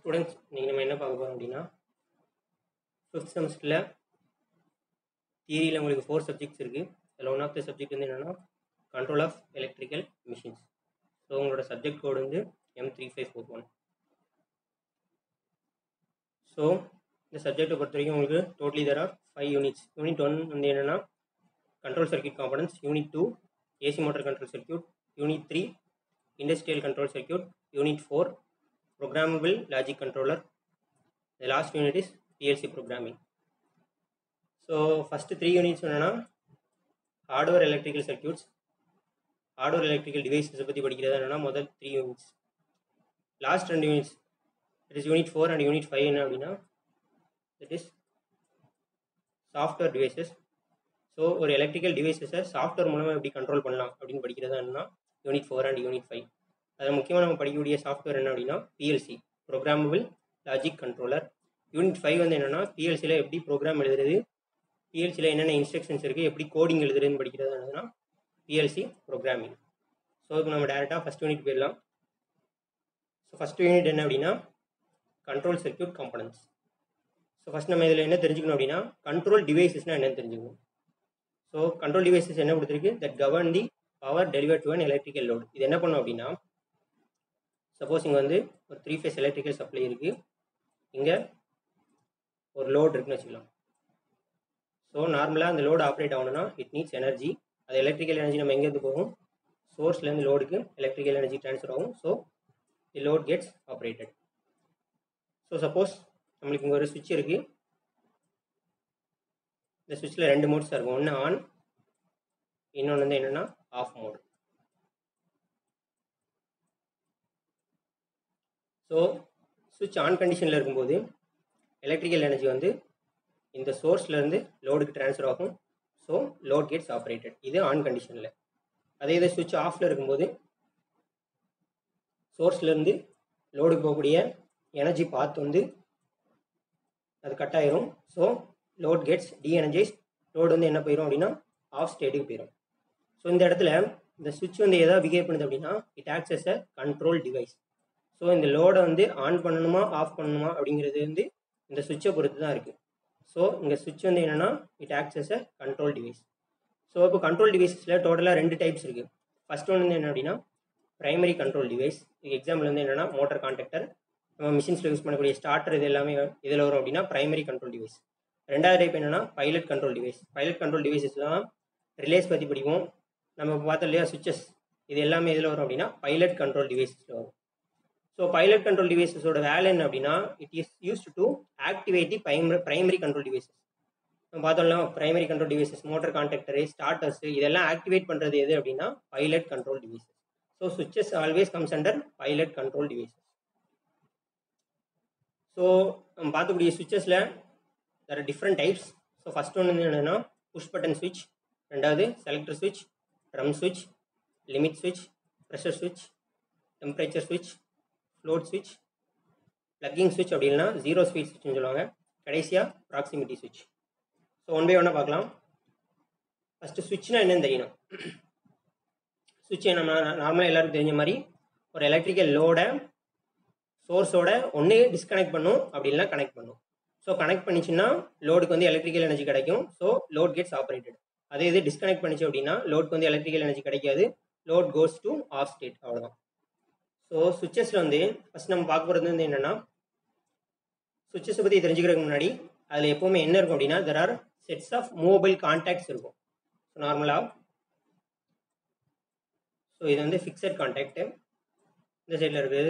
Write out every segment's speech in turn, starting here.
students இன்றைக்கி நம்ம என்ன பார்க்க போகிறோம் அப்படின்னா ஃபிஃப்த் செமஸ்டரில் தியரியில் உங்களுக்கு ஃபோர் சப்ஜெக்ட்ஸ் இருக்குது அதில் ஒன் ஆஃப் த சப்ஜெக்ட் வந்து என்னென்னா control of electrical machines so உங்களோட சப்ஜெக்ட் கோடு வந்து M three five four one so இந்த சப்ஜெக்டை பொறுத்த வரைக்கும் உங்களுக்கு totally there are five units unit one வந்து என்னென்னா control circuit components unit two AC motor control circuit unit three industrial control circuit unit four programmable logic controller the last unit is PLC programming so first three units என்னன்னா hardware electrical circuits hardware electrical devices பற்றி படிக்கிறது என்னன்னா முதல் three units last ரெண்டு units it is unit four and unit five என்ன அப்படின்னா it is software devices so ஒரு electrical டிவைசஸை சாஃப்ட்வேர் மூலமாக எப்படி கண்ட்ரோல் பண்ணலாம் அப்படின்னு படிக்கிறது என்னன்னா யூனிட் ஃபோர் அண்ட் யூனிட் ஃபைவ் அதில் முக்கியமாக நம்ம படிக்கக்கூடிய சாஃப்ட்வேர் என்ன அப்படின்னா PLC programmable logic controller unit five வந்து என்னென்னா பிஎல்சியில் எப்படி ப்ரோக்ராம் எழுதுறது பிஎல்சியில் என்னென்ன இன்ஸ்ட்ரக்ஷன்ஸ் இருக்குது எப்படி கோடிங் எழுதுறதுன்னு படிக்கிறது என்னதுன்னா பிஎல்சி ப்ரோக்ராமிங் ஸோ இப்போ நம்ம டேரெக்டாக ஃபஸ்ட் யூனிட் போயிடலாம் ஸோ ஃபஸ்ட் யூனிட் என்ன அப்படின்னா control circuit components so first நம்ம இதில் என்ன தெரிஞ்சுக்கணும் அப்படின்னா கண்ட்ரோல் டிவைசஸ்னால் என்னன்னு தெரிஞ்சுக்கணும் ஸோ கண்ட்ரோல் டிவைசஸ் என்ன கொடுத்துருக்கு that govern the power deliver to an electrical load இது என்ன பண்ணும் அப்படின்னா சப்போஸ் இங்கே வந்து ஒரு த்ரீ ஃபேஸ் எலக்ட்ரிக்கல் சப்ளை இருக்குது இங்கே ஒரு லோட் இருக்குன்னு வச்சுக்கலாம் ஸோ நார்மலாக அந்த லோடு ஆப்ரேட் ஆகணும்னா இட் நீட்ஸ் எனர்ஜி அது எலக்ட்ரிக்கல் எனர்ஜி நம்ம எங்கேருந்து போகும் சோர்ஸ்லேருந்து லோடுக்கு எலக்ட்ரிக்கல் எனர்ஜி ட்ரான்ஸ்ஃபர் ஆகும் so the load gets operated so suppose நம்மளுக்கு இங்கே ஒரு சுவிட்ச் இருக்குது இந்த சுவிட்சில் ரெண்டு மோட்ஸ் இருக்கும் ஒன்று ஆன் இன்னொன்று வந்து என்னென்னா ஆஃப் மோட் ஸோ சுவிட்ச் ஆன் கண்டிஷனில் இருக்கும்போது எலக்ட்ரிக்கல் எனர்ஜி வந்து இந்த சோர்ஸ்லேருந்து லோடுக்கு ட்ரான்ஸ்ஃபர் ஆகும் ஸோ லோட் கெட்ஸ் ஆப்ரேட்டட் இது ஆன் கண்டிஷனில் அதே இது சுவிட்ச் ஆஃபில் இருக்கும்போது சோர்ஸ்லேருந்து லோடுக்கு போகக்கூடிய எனர்ஜி பாத் வந்து அது கட் ஆயிரும் so load gets deenergized load வந்து என்ன போயிடும் அப்படின்னா ஆஃப் ஸ்டேட்டுக்கு போயிடும் ஸோ இந்த இடத்துல இந்த சுவிட்ச் வந்து எதாவது பிஹேவ் பண்ணுது அப்படின்னா it acts as a control device so இந்த லோடை வந்து ஆன் பண்ணணுமா ஆஃப் பண்ணணுமா அப்படிங்கிறது வந்து இந்த சுவிட்சை பொறுத்து தான் இருக்குது ஸோ இங்கே சுவிட்ச் வந்து என்னென்னா it acts as a control device so இப்போ கண்ட்ரோல் டிவைஸஸில் டோட்டலாக ரெண்டு டைப்ஸ் இருக்குது ஃபஸ்ட் ஒன் வந்து என்ன அப்படின்னா ப்ரைமரி கண்ட்ரோல் டிவைஸ் இதுக்கு எக்ஸாம்பிள் வந்து என்னென்னா மோட்டர் கான்டாக்டர் நம்ம மிஷின்ஸில் யூஸ் பண்ணக்கூடிய ஸ்டார்டர் இது எல்லாமே இதில் வரும் அப்படின்னா ப்ரைமரி கண்ட்ரோல் டிவைஸ் ரெண்டாவது டைப் என்னென்னா pilot control device pilot control டிவைஸஸ்லாம் ரிலேஸ் பற்றி படிப்போம் நம்ம பார்த்தோம் இல்லையா சுவிச்சஸ் இது எல்லாமே எதில் வரும் அப்படின்னா பைலட் கண்ட்ரோல் டிவைஸஸில் வரும் ஸோ பைலட் கண்ட்ரோல் டிவைஸஸோட வேலை என்ன அப்படின்னா it is used to activate the primary primary control devices நம்ம பார்த்தோம்ல primary control devices motor contactor starters இதெல்லாம் ஆக்டிவேட் பண்ணுறது எது அப்படின்னா pilot control devices so switches always comes under pilot control devices so நம்ம பார்க்கக்கூடிய சுவிச்சஸில் there are different types so first ஒன்று வந்து என்னென்னா புஷ் பட்டன் ஸ்விட்ச் ரெண்டாவது செலக்டர் ஸ்விட்ச் ட்ரம் ஸ்விட்ச் லிமிட் ஸ்விட்ச் ப்ரெஷர் ஸ்விட்ச் டெம்பரேச்சர் ஸ்விட்ச் ஃப்ளோட் ஸ்விட்ச் ப்ளக்கிங் ஸ்விட்ச் அப்படின்னா ஜீரோ ஸ்பீட் ஸ்விட்ச்னு சொல்லுவாங்க கடைசியாக ப்ராக்சிமிட்டி ஸ்விட்ச் ஸோ ஒன் பை ஒன்னாக பார்க்கலாம் ஃபஸ்ட்டு ஸ்விட்ச்னா என்னன்னு தெரியணும் சுவிட்ச் நம்ம நார்மலாக எல்லாருக்கும் தெரிஞ்ச மாதிரி ஒரு எலக்ட்ரிக்கல் லோடை சோர்ஸோட ஒன்று டிஸ்கனெக்ட் பண்ணும் அப்படி இல்லைனா கனெக்ட் பண்ணும் ஸோ கனெக்ட் பண்ணிச்சுன்னா லோடுக்கு வந்து எலக்ட்ரிக்கல் எனர்ஜி கிடைக்கும் ஸோ லோட் கெட்ஸ் ஆப்ரேட்டட் அதே இது டிஸ்கனெக்ட் பண்ணிச்சு அப்படின்னா லோட்க்கு வந்து எலக்ட்ரிக்கல் எனர்ஜி கிடைக்காது load goes to off state அவ்வளோதான் ஸோ சுவிச்சஸில் வந்து ஃபஸ்ட் நம்ம பார்க்க போகிறது வந்து என்னென்னா சுவிச்சஸை பற்றி தெரிஞ்சுக்கிறதுக்கு முன்னாடி அதில் எப்போவுமே என்ன இருக்கும் அப்படின்னா there are sets of movable contacts இருக்கும் ஸோ நார்மலாக ஸோ இது வந்து ஃபிக்ஸட் கான்டாக்டு இந்த சைடில் இருக்கிறது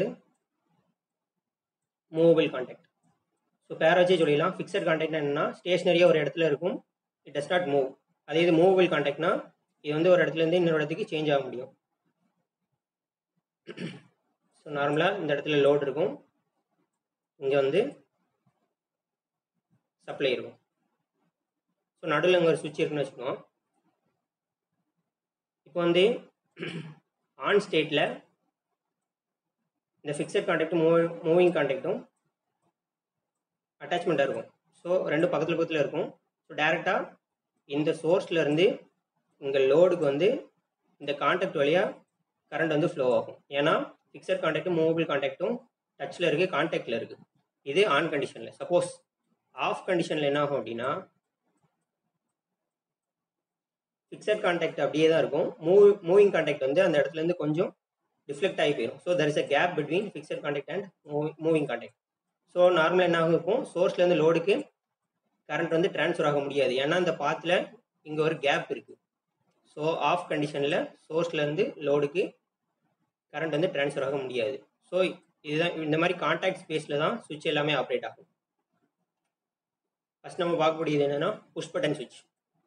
மூவபிள் கான்டாக்ட் ஸோ பேர் வச்சே சொல்லிடலாம் ஃபிக்ஸட் கான்டாக்ட்னா என்னன்னா ஸ்டேஷனரியாக ஒரு இடத்துல இருக்கும் இட் டஸ் நாட் மூவ் அதே இது மூவபிள் கான்டாக்ட்னா இது வந்து ஒரு இடத்துலேருந்து இன்னொரு இடத்துக்கு சேஞ்ச் ஆக முடியும் ஸோ நார்மலாக இந்த இடத்துல லோட் இருக்கும் இங்கே வந்து சப்ளை இருக்கும் ஸோ நடுவில் இங்கே ஒரு சுவிட்ச் இருக்குன்னு வச்சுக்கோங்க இப்போ வந்து ஆன் ஸ்டேட்டில் இந்த ஃபிக்ஸட் கான்டாக்டும் மூவ் மூவிங் கான்டாக்டும் அட்டாச்மெண்ட்டாக இருக்கும் ஸோ ரெண்டு பக்கத்தில் பக்கத்தில் இருக்கும் ஸோ டேரெக்டாக இந்த சோர்ஸ்லேருந்து இங்கே லோடுக்கு வந்து இந்த கான்டாக்ட் வழியாக கரண்ட் வந்து ஃப்ளோ ஆகும் ஏன்னா ஃபிக்ஸட் கான்டாக்டும் மூவபிள் கான்டாக்டும் டச்சில் இருக்குது கான்டாக்டில் இருக்குது இது ஆன் கண்டிஷனில் சப்போஸ் ஆஃப் கண்டிஷனில் என்ன ஆகும் அப்படின்னா ஃபிக்ஸட் கான்டாக்ட் அப்படியே தான் இருக்கும் மூவ் மூவிங் கான்டாக்ட் வந்து அந்த இடத்துல இருந்து கொஞ்சம் டிஃப்ளெக்ட் ஆகி போயிடும் so there is a gap between fixed contact and moving contact so நார்மலாக என்ன ஆகும் இருக்கும் சோர்ஸ்லேருந்து லோடுக்கு கரண்ட் வந்து ட்ரான்ஸ்ஃபர் ஆக முடியாது ஏன்னா அந்த பாத்தில் இங்கே ஒரு கேப் இருக்குது ஸோ ஆஃப் கண்டிஷனில் சோர்ஸ்லேருந்து லோடுக்கு கரண்ட் வந்து ட்ரான்ஸ்ஃபர் ஆக முடியாது ஸோ இதுதான் இந்த மாதிரி கான்டாக்ட் ஸ்பேஸில் தான் சுவிட்ச் எல்லாமே ஆப்ரேட் ஆகும் ஃபஸ்ட் நம்ம பார்க்கக்கூடியது என்னென்னா புஷ் பட்டன் சுவிட்ச்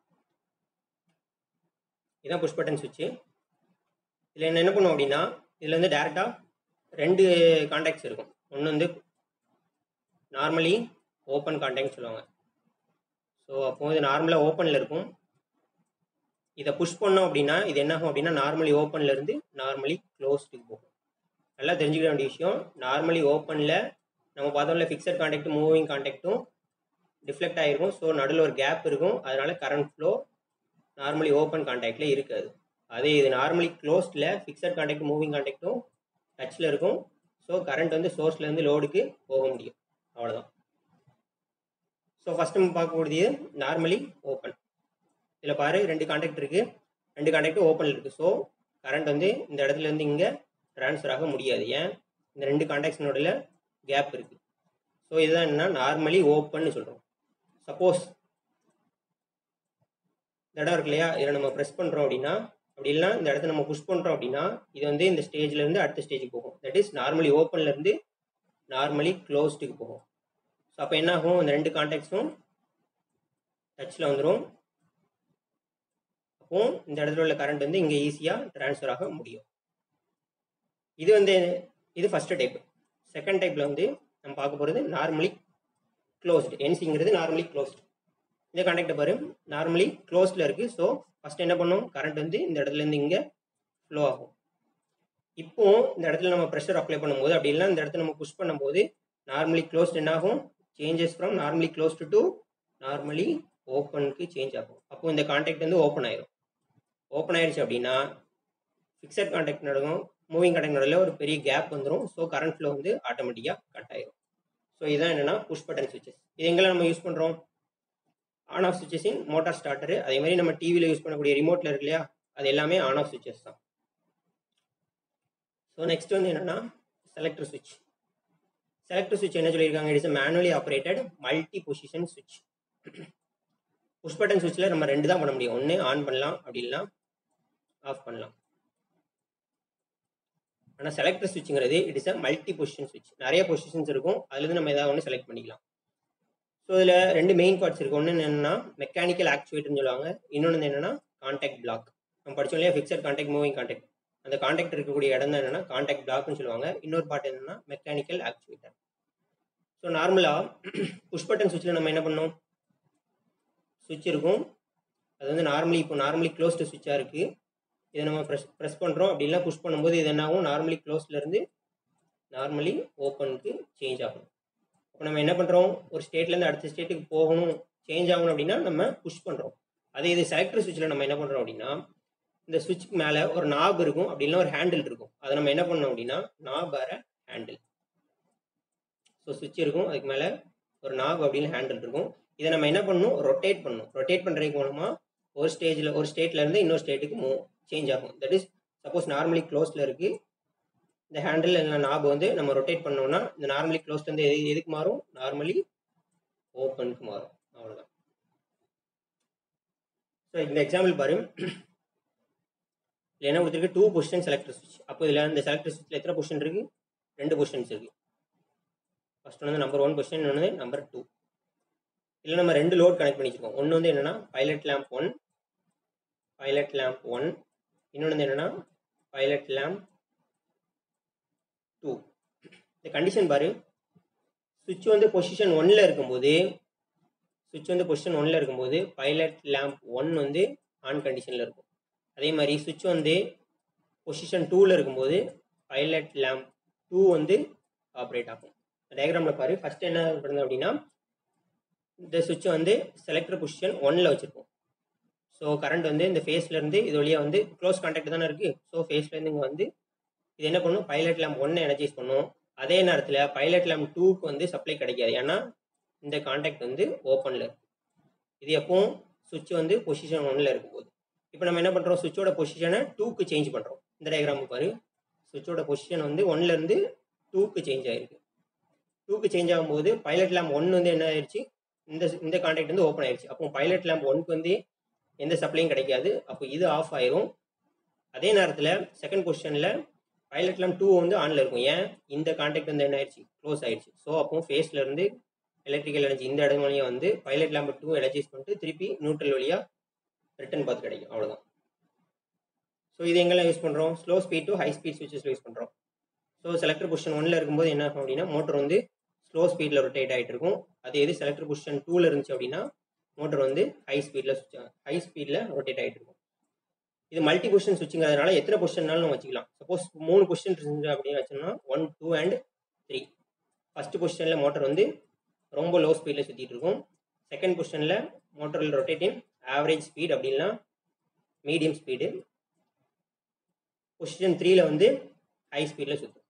இதுதான் புஷ் பட்டன் சுவிட்சு இதில் என்ன என்ன பண்ணுவோம் அப்படின்னா இதில் வந்து டேரெக்டாக ரெண்டு கான்டாக்ட்ஸ் இருக்கும் ஒன்று வந்து நார்மலி ஓப்பன் கான்டாக்ட் சொல்லுவாங்க ஸோ அப்போ இது நார்மலாக ஓப்பனில் இருக்கும் இதை புஷ் பண்ணோம் அப்படின்னா இது என்ன ஆகும் அப்படின்னா நார்மலி ஓப்பனில் இருந்து நார்மலி க்ளோஸ்டுக்கு போகும் நல்லா தெரிஞ்சுக்க வேண்டிய விஷயம் நார்மலி ஓப்பனில் நம்ம பார்த்தோம்ல ஃபிக்ஸட் கான்டாக்ட் மூவிங் கான்டாக்ட்டும் டிஃப்ளெக்ட் ஆகிருக்கும் ஸோ நடுவில் ஒரு கேப் இருக்கும் அதனால கரண்ட் ஃப்ளோ நார்மலி ஓப்பன் கான்டாக்டில் இருக்காது அதே இது நார்மலி க்ளோஸ்டில் ஃபிக்ஸட் கான்டாக்ட் மூவிங் கான்டாக்ட்டும் டச்சில் இருக்கும் ஸோ கரண்ட் வந்து சோர்ஸ்லேருந்து லோடுக்கு போக முடியும் அவ்வளோதான் ஸோ ஃபஸ்ட் நம்ம பார்க்கக்கூடியது நார்மலி ஓப்பன் இதில் பாரு ரெண்டு கான்டாக்ட் இருக்குது ரெண்டு கான்டாக்ட் ஓப்பனில் இருக்குது ஸோ கரண்ட் வந்து இந்த இடத்துல இருந்து இங்கே ட்ரான்ஸ்ஃபர் ஆக முடியாது ஏன் இந்த ரெண்டு கான்டாக்ட்ஸினோட கேப் இருக்குது ஸோ இதுதான் என்னன்னா நார்மலி ஓப்பன்னு சொல்கிறோம் சப்போஸ் இந்த இடம் இருக்கு இல்லையா இதில் நம்ம ப்ரெஸ் பண்ணுறோம் அப்படின்னா அப்படி இல்லைனா இந்த இடத்த நம்ம புஷ் பண்ணுறோம் அப்படின்னா இது வந்து இந்த ஸ்டேஜ்லேருந்து அடுத்த ஸ்டேஜுக்கு போகும் தட் இஸ் நார்மலி ஓப்பன்லேருந்து நார்மலி க்ளோஸ்டுக்கு போகும் ஸோ அப்போ என்ன ஆகும் இந்த ரெண்டு கான்டாக்ட்ஸும் டச்சில் வந்துடும் அப்போ இந்த இடத்துல உள்ள கரண்ட் வந்து இங்கே ஈஸியாக ட்ரான்ஸ்ஃபர் ஆக முடியும் இது வந்து இது ஃபஸ்ட்டு டைப் செகண்ட் டைப்பில் வந்து நம்ம பார்க்க போகிறது நார்மலி க்ளோஸ்டு என்சிங்கிறது நார்மலி க்ளோஸ்டு இந்த கான்டாக்டை பாரு நார்மலி க்ளோஸ்டில் இருக்குது ஸோ ஃபஸ்ட் என்ன பண்ணும் கரண்ட் வந்து இந்த இடத்துலேருந்து இங்கே ஃப்ளோ ஆகும் இப்போ இந்த இடத்துல நம்ம ப்ரெஷர் அப்ளை பண்ணும்போது அப்படி இல்லை இந்த இடத்துல நம்ம புஷ் பண்ணும்போது நார்மலி க்ளோஸ்ட் என்ன ஆகும் changes from normally closed to normally ஓப்பனுக்கு சேஞ்ச் ஆகும் அப்போ இந்த கான்டாக்ட் வந்து ஓப்பன் ஆயிரும் ஓப்பன் ஆயிடுச்சு அப்படின்னா ஃபிக்ஸட் கான்டாக்ட் நடக்கும் மூவிங் கான்டாக்ட் நடுவில் ஒரு பெரிய கேப் வந்துடும் ஸோ கரண்ட் ஃப்ளோ வந்து ஆட்டோமேட்டிக்காக கட் ஆயிரும் ஸோ இதுதான் என்னென்னா புஷ் பட்டன் சுவிச்சஸ் இது எங்கெல்லாம் நம்ம யூஸ் பண்ணுறோம் on off switches in motor starter அதே மாதிரி நம்ம டிவியில் யூஸ் பண்ணக்கூடிய ரிமோட்டில் இருக்கு இல்லையா அது எல்லாமே ஆன் ஆஃப் சுவிச்சஸ் தான் ஸோ நெக்ஸ்ட் வந்து என்னென்னா செலக்டர் சுவிட்ச் செலக்டர் சுவிட்ச் என்ன சொல்லியிருக்காங்க it's manually operated multi position சுவிட்ச் புஷ் பட்டன் சுவிட்சில் நம்ம ரெண்டு தான் பண்ண முடியும் ஒன்று ஆன் பண்ணலாம் அப்படி இல்லைனா ஆஃப் பண்ணலாம் ஆனால் செலக்டர் சுவிட்சுங்கிறது it is a multi position சுவிட்ச் நிறைய பொசிஷன்ஸ் இருக்கும் அதுலேருந்து நம்ம ஏதாவது ஒன்று செலக்ட் பண்ணிக்கலாம் ஸோ இதில் ரெண்டு மெயின் பார்ட்ஸ் இருக்குது ஒன்று என்னென்னா மெக்கானிக்கல் ஆக்சுவேட்டர்னு சொல்லுவாங்க இன்னொன்று என்னென்னா கான்டாக்ட் பிளாக் நம்ம படித்தோம் இல்லையா ஃபிக்ஸட் கான்டாக்ட் மூவிங் கான்டாக்ட் அந்த கான்டாக்ட் இருக்கக்கூடிய இடம் தான் என்னென்னா கான்டாக்ட் பிளாக்னு சொல்லுவாங்க இன்னொரு பார்ட் என்னென்னா மெக்கானிக்கல் ஆக்சுவேட்டர் ஸோ நார்மலாக புஷ் பட்டன் சுவிட்சில் நம்ம என்ன பண்ணோம் சுவிட்ச் இருக்கும் அது வந்து நார்மலி இப்போ நார்மலி க்ளோஸ்டு சுவிட்சாக இருக்குது இதை நம்ம ப்ரெஸ் ப்ரெஸ் பண்ணுறோம் அப்படிலாம் புஷ் பண்ணும்போது இது என்ன ஆகும் நார்மலி க்ளோஸ்லேருந்து நார்மலி ஓப்பனுக்கு சேஞ்ச் ஆகும் அப்போ நம்ம என்ன பண்ணுறோம் ஒரு ஸ்டேட்லேருந்து அடுத்த ஸ்டேட்டுக்கு போகணும் சேஞ்ச் ஆகணும் அப்படின்னா நம்ம புஷ் பண்ணுறோம் அதே இது செலக்டர் சுவிட்சில் நம்ம என்ன பண்ணுறோம் அப்படின்னா இந்த சுவிட்சுக்கு மேலே ஒரு நாப் இருக்கும் அப்படின்னா ஒரு ஹேண்டில் இருக்கும் அதை நம்ம என்ன பண்ணோம் அப்படின்னா நாப் ஆர ஹேண்டில் ஸோ சுவிட்ச் இருக்கும் அதுக்கு மேலே ஒரு நாப் அப்படின்னு ஹேண்டில் இருக்கும் இதை நம்ம என்ன பண்ணணும் ரொட்டேட் பண்ணணும் ரொட்டேட் பண்ணுறதுக்கு மூலமாக ஒரு ஸ்டேஜில் ஒரு ஸ்டேட்லேருந்து இன்னொரு ஸ்டேட்டுக்கு மூ சேஞ்ச் ஆகும் தட் இஸ் சப்போஸ் நார்மலி க்ளோஸில் இருக்குது இந்த ஹேண்டில் இல்லை நாப் வந்து நம்ம ரொட்டேட் பண்ணோம்னா இந்த நார்மலி க்ளோஸ்லேருந்து எது எதுக்கு மாறும் நார்மலி ஓப்பனுக்கு மாறும் அவ்வளோதான் ஸோ இந்த எக்ஸாம்பிள் பாரு இதில் என்ன கொடுத்துருக்கு டூ பொசிஷன் செலக்டர் சுவிட்ச் அப்போ இதில் இந்த செலக்டர் சுவிட்சில் எத்தனை பொசிஷன் இருக்குது ரெண்டு பொசிஷன்ஸ் இருக்குது ஃபர்ஸ்ட் வந்து நம்பர் ஒன் பொசிஷன் இன்னொன்று நம்பர் டூ இல்லை நம்ம ரெண்டு லோட் கனெக்ட் பண்ணிச்சிருக்கோம் ஒன்று வந்து என்னென்னா pilot lamp one pilot lamp one இன்னொன்று வந்து என்னென்னா பைலட் லேம்ப் டூ இந்த கண்டிஷன் பாரு சுவிட்ச் வந்து பொசிஷன் ஒன்னில் இருக்கும்போது சுவிட்ச் வந்து பொசிஷன் ஒன்னில் இருக்கும்போது பைலட் லேம்ப் ஒன் வந்து ஆன் கண்டிஷனில் இருக்கும் அதே மாதிரி சுவிட்ச் வந்து பொசிஷன் டூவில் இருக்கும்போது பைலட் லேம்ப் டூ வந்து ஆப்ரேட் ஆகும் டயக்ராமில் பாரு ஃபஸ்ட் என்ன பண்ணுது அப்படின்னா இந்த சுவிட்சை வந்து செலக்டர் பொசிஷன் ஒன்னில் வச்சுருப்போம் ஸோ கரண்ட் வந்து இந்த ஃபேஸ்லேருந்து இது வழியாக வந்து க்ளோஸ் கான்டாக்ட் தானே இருக்குது ஸோ ஃபேஸ்லேருந்து இங்கே வந்து இது என்ன பண்ணும் பைலட் லேம்ப் ஒன்று எனர்ஜைஸ் பண்ணும் அதே நேரத்தில் பைலட் லேம்ப் டூக்கு வந்து சப்ளை கிடைக்காது ஏன்னா இந்த காண்டாக்ட் வந்து ஓப்பனில் இருக்கு இது எப்பவும் சுவிட்ச் வந்து பொசிஷன் ஒன்னில் இருக்கும் போது இப்போ நம்ம என்ன பண்ணுறோம் சுவிட்சோட பொசிஷனை டூக்கு சேஞ்ச் பண்ணுறோம் இந்த டயக்ராம் பாரு சுவிட்சோட பொசிஷன் வந்து ஒன்லேருந்து டூக்கு சேஞ்ச் ஆயிருக்கு டூக்கு சேஞ்ச் ஆகும்போது பைலட் லேம்ப் ஒன் வந்து என்ன ஆயிடுச்சு இந்த இந்த காண்டாக்ட் வந்து ஓப்பன் ஆயிடுச்சு அப்போ பைலட் லேம்ப் ஒன்க்கு வந்து எந்த சப்ளையும் கிடைக்காது அப்போ இது ஆஃப் ஆயிரும் அதே நேரத்தில் செகண்ட் பொசிஷனில் பைலட் லேம்ப் டூ வந்து ஆனில் இருக்கும் ஏன் இந்த காண்டாக்ட் வந்து என்ன ஆயிடுச்சு க்ளோஸ் ஆயிடுச்சு ஸோ அப்போ ஃபேஸ்ல இருந்து எலக்ட்ரிக்கல் எனர்ஜி இந்த இடம் வழியாக வந்து பைலட் லேம்ப் டூ எனர்ஜைஸ் பண்ணிட்டு திருப்பி நியூட்ரல் வழியாக ரிட்டர்ன் பாத் கிடைக்கும் அவ்வளோதான் ஸோ இது எங்கெல்லாம் யூஸ் பண்ணுறோம் slow speed to high speed சுவிச்சஸில் யூஸ் பண்ணுறோம் ஸோ செலக்டர் பொசிஷன் ஒன்ல இருக்கும்போது என்ன ஆகும் அப்படின்னா மோட்டர் வந்து ஸ்லோ ஸ்பீடில் ரொட்டேட் ஆகிட்டு இருக்கும் அதே இது செலக்டர் பொசிஷன் டூவில் இருந்துச்சு அப்படின்னா மோட்டர் வந்து ஹை ஸ்பீடில் சுவிட்ச் ஹை ஸ்பீடில் ரொட்டேட் ஆகிட்டு இருக்கும் இது மல்டி பொசிஷன் சுவிட்சுங்கிறதுனால எத்தனை பொசிஷன்னாலும் நம்ம வச்சுக்கலாம் சப்போஸ் மூணு பொசிஷன் இருந்துச்சு அப்படின்னு வச்சோம்னா one two and three first பொசிஷனில் மோட்டர் வந்து ரொம்ப லோ ஸ்பீடில் சுற்றிட்டு இருக்கும் செகண்ட் பொசிஷனில் மோட்டரில் ரொட்டேட்டிங் ஆவரேஜ் ஸ்பீட் அப்படின்னா மீடியம் ஸ்பீடு பொசிஷன் த்ரீல வந்து ஹை ஸ்பீடில் சுற்றும்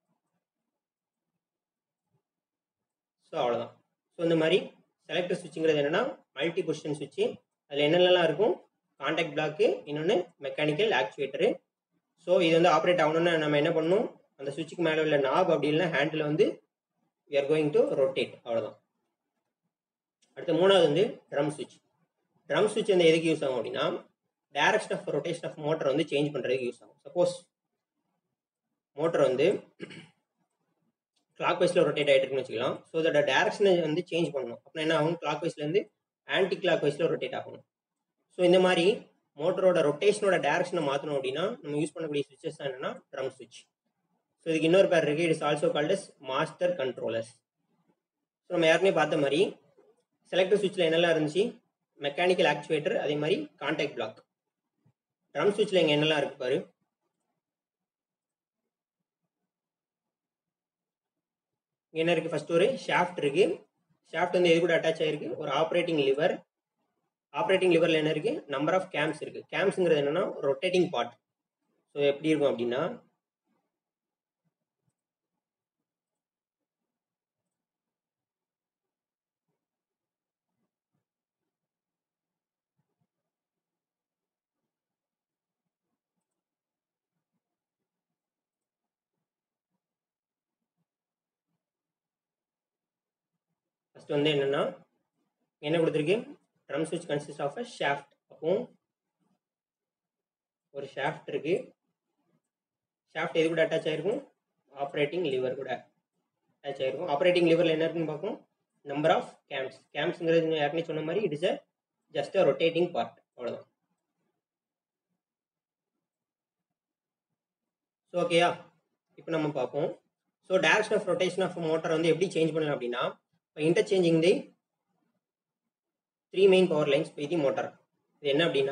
ஸோ அவ்வளோதான் ஸோ இந்த மாதிரி செலக்டர் சுவிட்சுங்கிறது என்னென்னா மல்டி பொசிஷன் சுவிட்சு அதில் என்னென்னலாம் இருக்கும் காண்டாக்ட் பிளாக்கு இன்னொன்று மெக்கானிக்கல் ஆக்சுவேட்டரு ஸோ இது வந்து ஆப்ரேட் ஆகணும்னு நம்ம என்ன பண்ணணும் அந்த சுவிட்சுக்கு மேலே உள்ள நாப் அப்படி இல்லைன்னா ஹேண்டில் வந்து we are going to rotate அவ்வளோதான் அடுத்த மூணாவது வந்து ட்ரம் சுவிட்ச் ட்ரம் சுவிட்ச் வந்து எதுக்கு யூஸ் ஆகும் அப்படின்னா direction of rotation of motor வந்து சேஞ்ச் பண்ணுறதுக்கு யூஸ் ஆகும் சப்போஸ் மோட்டர் வந்து கிளாக் வைஸில் ரொட்டேட் ஆகிட்டு இருக்குன்னு வச்சுக்கலாம் ஸோ அதோட டேரக்ஷனை வந்து சேஞ்ச் பண்ணணும் அப்படின்னா என்ன ஆகும் கிளாக் வைஸ்லேருந்து ஆன்டி கிளாக் வைஸில் ரொட்டேட் ஆகணும் ஸோ இந்த மாதிரி மோட்டரோட ரொட்டேஷனோட டேரக்ஷனை மாற்றணும் அப்படின்னா நம்ம யூஸ் பண்ணக்கூடிய சுவிச்சஸ் என்னன்னா ட்ரம் சுவிட்ச் ஸோ இதுக்கு இன்னொரு பேர் இருக்குது it is also called as master controllers so நம்ம ஏற்கனவே பார்த்த மாதிரி செலக்டர் சுவிட்சில் என்னெல்லாம் இருந்துச்சு மெக்கானிக்கல் ஆக்சுவேட்டர் அதே மாதிரி கான்டாக்ட் பிளாக் ட்ரம் சுவிட்சில் இங்கே என்னெல்லாம் இருக்கு பாரு இங்கே என்ன இருக்குது ஃபர்ஸ்ட் ஒரு ஷாஃப்ட் இருக்குது ஷாஃப்ட் வந்து எது கூட அட்டாச் ஆகிருக்கு ஒரு ஆப்ரேட்டிங் லிவர் ஆப்ரேட்டிங் லிவரில் என்ன இருக்குது நம்பர் ஆஃப் கேம்ஸ் இருக்குது கேம்ஸுங்கிறது என்னென்னா ரொட்டேட்டிங் பார்ட் ஸோ எப்படி இருக்கும் அப்படின்னா ஃபர்ஸ்ட் வந்து என்னென்னா என்ன கொடுத்துருக்கு ட்ரம் சுவிட்ச் கன்சிஸ்ட் ஆஃப் அ ஷாஃப்ட் அப்போ ஒரு ஷாஃப்ட் இருக்கு ஷாஃப்ட் எது கூட அட்டாச் ஆயிருக்கும் ஆப்ரேட்டிங் லிவர் கூட அட்டாச் ஆயிருக்கும் ஆப்ரேட்டிங் லிவரில் என்ன இருக்குன்னு பார்க்கும் நம்பர் ஆஃப் கேம்ஸ் கேம்ஸுங்கிறது ஏற்கனவே சொன்ன மாதிரி it is a just a rotating part அவ்வளோதான் ஸோ ஓகேயா இப்போ நம்ம பார்ப்போம் so direction of rotation of motor வந்து எப்படி சேஞ்ச் பண்ணலாம் அப்படின்னா இப்போ interchanging the three main power lines by the motor இது என்ன அப்படின்னா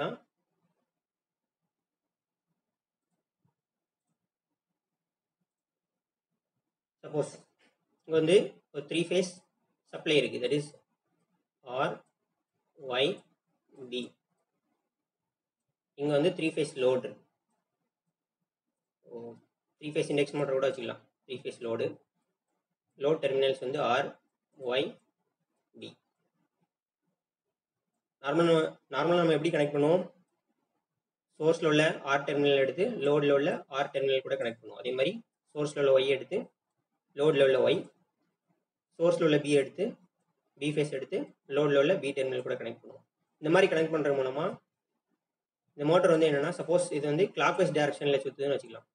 சப்போஸ் இங்கே வந்து ஒரு த்ரீ ஃபேஸ் சப்ளை இருக்குது that is R Y B இங்கே வந்து த்ரீ ஃபேஸ் லோடு இருக்கு த்ரீ ஃபேஸ் இண்டெக்ஸ் மோட்டர் கூட வச்சுக்கலாம் three phase load load terminals வந்து ஆர் ஒய் பி நார்மல் நார்மலாக நம்ம எப்படி கனெக்ட் பண்ணுவோம் சோர்ஸில் உள்ள ஆர் டெர்மினல் எடுத்து லோடில் உள்ள ஆர் டெர்மினல் கூட கனெக்ட் பண்ணுவோம் அதே மாதிரி சோர்ஸில் உள்ள ஒய் எடுத்து லோடில் உள்ள ஒய் சோர்ஸில் உள்ள பி எடுத்து பி ஃபேஸ் எடுத்து லோடில் உள்ள பி டெர்மினல் கூட கனெக்ட் பண்ணுவோம் இந்த மாதிரி கனெக்ட் பண்ணுறது மூலமாக இந்த மோட்டர் வந்து என்னென்னா சப்போஸ் இது வந்து கிளாக் வைஸ் டேரக்ஷனில் சுற்றுதுன்னு வச்சுக்கலாம்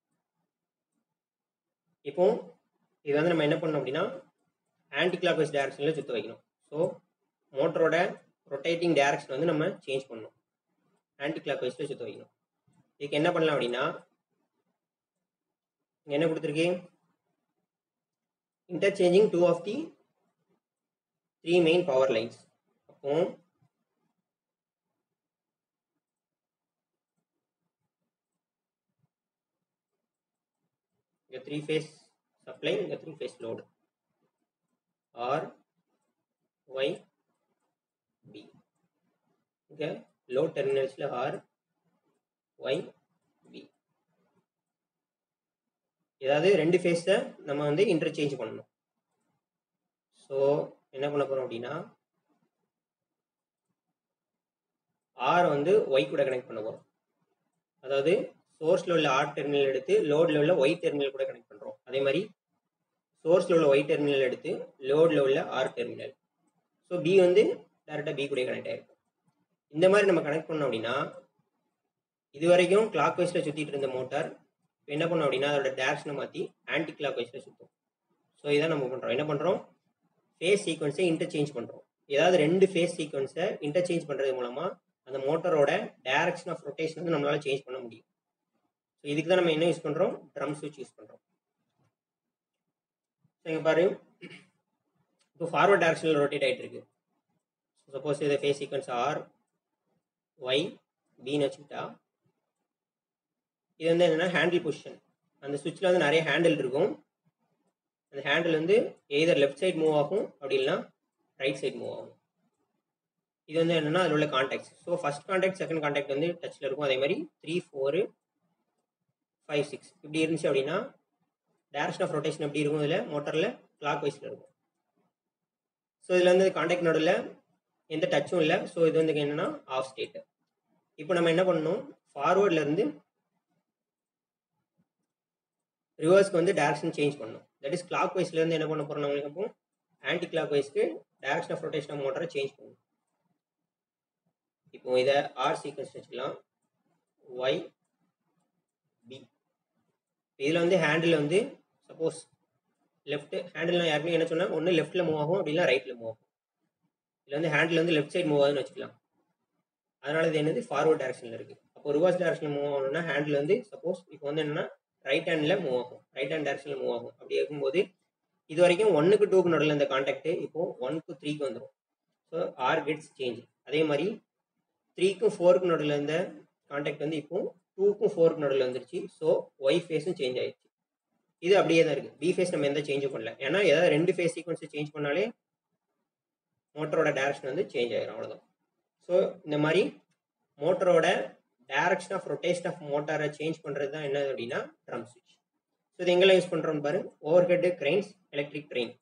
இப்போ இது வந்து நம்ம என்ன பண்ணோம் அப்படின்னா ஆன்டி கிளாக் வைஸ் டேரக்ஷனில் சுற்ற வைக்கணும் ஸோ மோட்டரோட ரொட்டேட்டிங் டேரக்ஷன் வந்து நம்ம சேஞ்ச் பண்ணணும் ஆன்டி கிளாக் வைஸில் சுற்ற வைக்கணும் இதுக்கு என்ன பண்ணலாம் அப்படின்னா இங்கே என்ன கொடுத்துருக்கு interchanging two of the three main power lines அப்போ இங்கே த்ரீ ஃபேஸ் சப்ளை இங்கே three phase load R Y B இங்கே லோட் டெர்மினல்ஸில் ஆர் ஒய் பி ஏதாவது ரெண்டு ஃபேஸை நம்ம வந்து இன்டர்சேஞ்ச் பண்ணணும் ஸோ என்ன பண்ண போகிறோம் அப்படின்னா ஆர் வந்து ஒய் கூட கனெக்ட் பண்ண போகிறோம் அதாவது சோர்ஸில் உள்ள ஆர் டெர்மினல் எடுத்து லோடில் உள்ள ஒய் டெர்மினல் கூட கனெக்ட் பண்ணுறோம் அதே மாதிரி சோர்ஸில் உள்ள ஒய் டெர்மினல் எடுத்து லோடில் உள்ள ஆர் டெர்மினல் ஸோ பி வந்து டேரெக்டாக பி கூட கனெக்ட் ஆகிருக்கும் இந்த மாதிரி நம்ம கனெக்ட் பண்ணோம் அப்படின்னா இது வரைக்கும் கிளாக் வைஸில் சுற்றிட்டு இருந்த மோட்டார் இப்போ என்ன பண்ணோம் அப்படின்னா அதோட டேரக்ஷனை மாற்றி ஆன்டி கிளாக் வைஸில் சுற்றும் ஸோ இதான் நம்ம பண்ணுறோம் என்ன பண்ணுறோம் ஃபேஸ் சீக்வன்ஸை இன்டர்சேஞ்ச் பண்ணுறோம் ஏதாவது ரெண்டு ஃபேஸ் சீக்வன்ஸை இன்டர்சேஞ்ச் பண்ணுறது மூலமாக அந்த மோட்டரோட டைரக்ஷன் ஆஃப் ரொட்டேஷன் வந்து நம்மளால் சேஞ்ச் பண்ண முடியும் ஸோ இதுக்கு தான் நம்ம என்ன யூஸ் பண்ணுறோம் ட்ரம் சுவிட்ச் யூஸ் பண்ணுறோம் ஸோ இங்கே பாரு இப்போ ஃபார்வர்ட் டைரக்ஷனில் ரொட்டேட் ஆகிட்டு இருக்கு சப்போஸ் இதை ஃபேஸ் சீக்வன்ஸ் ஆர் ஒய் பின்னு வச்சுக்கிட்டா இது வந்து என்னென்னா ஹேண்டில் பொசிஷன் அந்த சுவிட்சில் வந்து நிறைய ஹேண்டில் இருக்கும் அந்த ஹேண்டில் வந்து எய்தர் லெஃப்ட் சைட் மூவ் ஆகும் அப்படி இல்லைனா ரைட் சைட் மூவ் ஆகும் இது வந்து என்னென்னா அதில் உள்ள contacts so first contact second contact வந்து டச்சில் இருக்கும் அதே மாதிரி த்ரீ ஃபோரு ஃபைவ் சிக்ஸ் இப்படி இருந்துச்சு அப்படின்னா டேரக்ஷன் ஆஃப் ரொட்டேஷன் எப்படி இருக்கும் இதில் மோட்டரில் கிளாக் வைஸில் இருக்கும் ஸோ இதில் வந்து கான்டாக்ட் நடுவில் எந்த டச்சும் இல்லை ஸோ இது வந்து என்னென்னா ஆஃப் ஸ்டேட்டு இப்போ நம்ம என்ன பண்ணணும் ஃபார்வேர்ட்லேருந்து ரிவர்ஸ்க்கு வந்து டேரக்ஷன் சேஞ்ச் பண்ணணும் தட் இஸ் கிளாக் வைஸ்லேருந்து என்ன பண்ண போகிறோம் நம்மளுக்கு அப்போ ஆன்டி கிளாக் வைஸ்க்கு டேரக்ஷன் ஆஃப் ரொட்டேஷன் ஆஃப் மோட்டரை சேஞ்ச் பண்ணணும் இப்போ இதை ஆர் சீக்வன்ஸ் வச்சுக்கலாம் ஒய் பி இதில் வந்து ஹேண்டில் வந்து சப்போஸ் லெஃப்ட் ஹேண்டில் நான் யாருமே என்ன சொன்னால் ஒன்று லெஃப்ட்டில் மூவ் ஆகும் அப்படின்னா ரைட்டில் மூவ் ஆகும் இதில் வந்து ஹேண்டில் வந்து லெஃப்ட் சைடு மூவ் ஆகுதுன்னு வச்சுக்கலாம் அதனால இது என்னது ஃபார்வர்ட் டேரக்ஷனில் இருக்குது அப்போ ரிவர்ஸ் டேரக்ஷனில் மூவ் ஆகணும்னா ஹேண்டில் வந்து சப்போஸ் இப்போ வந்து என்னென்னா ரைட் ஹேண்டில் மூவ் ஆகும் ரைட் ஹேண்ட் டேரக்ஷனில் மூவ் ஆகும் அப்படி இருக்கும்போது இது வரைக்கும் ஒன்றுக்கு டூக்கு நடுவில் இந்த கான்டாக்ட் இப்போ ஒன்க்கு த்ரீக்கு வந்துடும் ஸோ ஆர் கெட்ஸ் சேஞ்ச் அதே மாதிரி த்ரீக்கும் ஃபோருக்கும் நடுவில் இந்த கான்டாக்ட் வந்து இப்போ டூக்கும் ஃபோருக்கு நடுவில் வந்துருச்சு ஸோ ஒய் ஃபேஸும் சேஞ்ச் ஆயிடுச்சு இது அப்படியே தான் இருக்குது பி ஃபேஸ் நம்ம எந்த சேஞ்சும் பண்ணல ஏன்னா ஏதாவது ரெண்டு ஃபேஸ் சீக்வன்ஸை சேஞ்ச் பண்ணாலே மோட்டரோட டேரக்ஷன் வந்து சேஞ்ச் ஆயிடும் அவ்வளோதான் ஸோ இந்த மாதிரி மோட்டரோட டைரக்ஷன் ஆஃப் ரொட்டேஷன் ஆஃப் மோட்டாரை சேஞ்ச் பண்ணுறது தான் என்ன அப்படின்னா ட்ரம் சுவிட்ச் ஸோ இது எங்கெல்லாம் யூஸ் பண்ணுறோம் பாரு overhead cranes electric train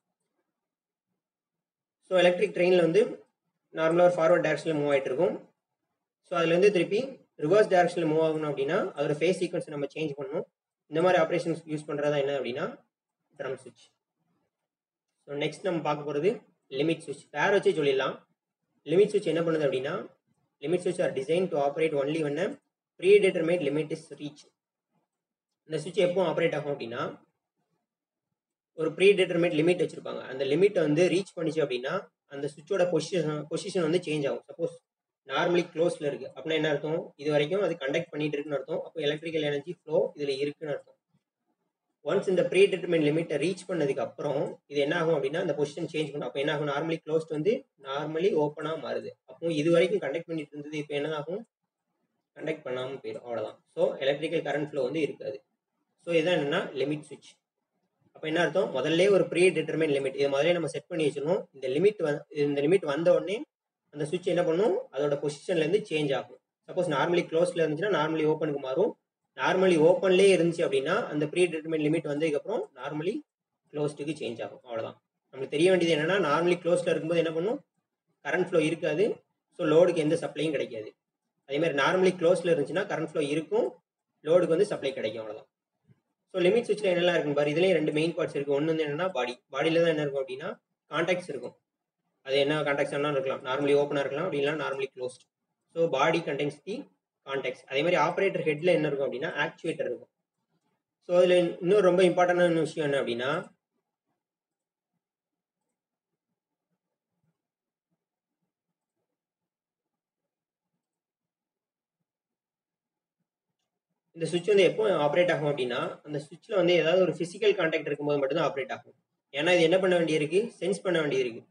so electric ட்ரெயினில் வந்து நார்மலாக ஒரு ஃபார்வர்ட் டேரக்ஷனில் மூவ் ஆகிட்டு இருக்கும் ஸோ அதுலேருந்து திருப்பி ரிவர்ஸ் டேரக்ஷனில் மூவ் ஆகணும் அப்படின்னா அதோட ஃபேஸ் சீக்வன்ஸை நம்ம சேஞ்ச் பண்ணணும் இந்த மாதிரி ஆப்ரேஷன்ஸ் யூஸ் பண்ணுறதா என்ன அப்படின்னா ட்ரம் சுவிட்ச் ஸோ நெக்ஸ்ட் நம்ம பார்க்க போகிறது லிமிட் சுவிட்ச் வேறு வச்சு சொல்லிடலாம் லிமிட் சுவிட்ச் என்ன பண்ணுது அப்படின்னா லிமிட் சுவிட்ச் are design to operate only when predetermined limit is reach இந்த சுவிட்ச் எப்போ ஆப்ரேட் ஆகும் அப்படின்னா ஒரு ப்ரீ டிட்டர்மைட் லிமிட் வச்சிருப்பாங்க அந்த லிமிட்டை வந்து ரீச் பண்ணிச்சு அப்படின்னா அந்த சுவிட்சோட பொசிஷன் பொசிஷன் வந்து சேஞ்ச் ஆகும் சப்போஸ் நார்மலி க்ளோஸில் இருக்குது அப்படின்னா என்ன அர்த்தம் இது வரைக்கும் அது கண்டக்ட் பண்ணிட்டு இருக்குன்னு அர்த்தம் அப்போ எலக்ட்ரிக்கல் எனர்ஜி ஃப்ளோ இதில் இருக்குன்னு அர்த்தம் ஒன்ஸ் இந்த ப்ரீ டிட்டர்மைன் லிமிட்டை ரீச் பண்ணதுக்கு அப்புறம் இது என்ன ஆகும் அப்படின்னா அந்த பொசிஷன் சேஞ்ச் பண்ணும் அப்போ என்ன ஆகும் நார்மலி க்ளோஸ்ட் வந்து நார்மலி ஓப்பனாக மாறுது அப்போ இது வரைக்கும் கண்டக்ட் பண்ணிட்டு இருந்தது இப்போ என்ன ஆகும் கண்டக்ட் பண்ணாமல் போயிடும் அவ்வளோதான் ஸோ எலக்ட்ரிக்கல் கரண்ட் ஃப்ளோ வந்து இருக்காது ஸோ இதான் என்னென்னா லிமிட் சுவிட்ச் அப்போ என்ன அர்த்தம் முதல்ல ஒரு ப்ரீ டிட்டர்மைன் லிமிட் இதை முதல்ல நம்ம செட் பண்ணி வச்சிடணும் இந்த லிமிட் வந்து இந்த லிமிட் வந்த உடனே அந்த சுவிட்ச் என்ன பண்ணும் அதோட பொசிஷன்லேருந்து சேஞ்ச் ஆகும் சப்போஸ் நார்மலி க்ளோஸில் இருந்துச்சுன்னா நார்மலி ஓப்பனுக்கு மாறும் நார்மலி ஓப்பன்லேயே இருந்துச்சு அப்படின்னா அந்த ப்ரீ டிட்டர்மைன் லிமிட் வந்ததுக்கப்புறம் நார்மலி க்ளோஸ்டுக்கு சேஞ்ச் ஆகும் அவ்வளோதான் நம்மளுக்கு தெரிய வேண்டியது என்னென்னா நார்மலி க்ளோஸில் இருக்கும்போது என்ன பண்ணும் கரண்ட் ஃப்ளோ இருக்காது ஸோ லோடுக்கு எந்த சப்ளையும் கிடைக்காது அதே மாதிரி நார்மலி க்ளோஸில் இருந்துச்சுன்னா கரண்ட் ஃப்ளோ இருக்கும் லோடுக்கு வந்து சப்ளை கிடைக்கும் அவ்வளோதான் ஸோ லிமிட் சுவிட்சில் என்னெல்லாம் இருக்கும் பாரு இதுலேயும் ரெண்டு மெயின் பார்ட்ஸ் இருக்குது ஒன்று வந்து என்னென்னா பாடி பாடியில் தான் என்ன இருக்கும் அப்படின்னா கான்டாக்ட்ஸ் இருக்கும் அது என்ன கான்டாக்ட்ஸ் என்ன இருக்கலாம் நார்மலி ஓப்பனாக இருக்கலாம் அப்படி இல்லைனா normally closed so body contains the contacts அதே மாதிரி ஆப்ரேட்டர் ஹெட்டில் என்ன இருக்கும் அப்படின்னா ஆக்சுவேட்டர் இருக்கும் ஸோ அதில் இன்னும் ரொம்ப இம்பார்ட்டண்டான விஷயம் என்ன அப்படின்னா இந்த சுவிட்ச் வந்து எப்போ ஆப்ரேட் ஆகும் அப்படின்னா அந்த சுவிட்சில் வந்து ஏதாவது ஒரு ஃபிசிக்கல் கான்டாக்ட் இருக்கும்போது மட்டும்தான் ஆப்ரேட் ஆகும் ஏன்னா இது என்ன பண்ண வேண்டியிருக்கு சென்ஸ் பண்ண வேண்டியிருக்கு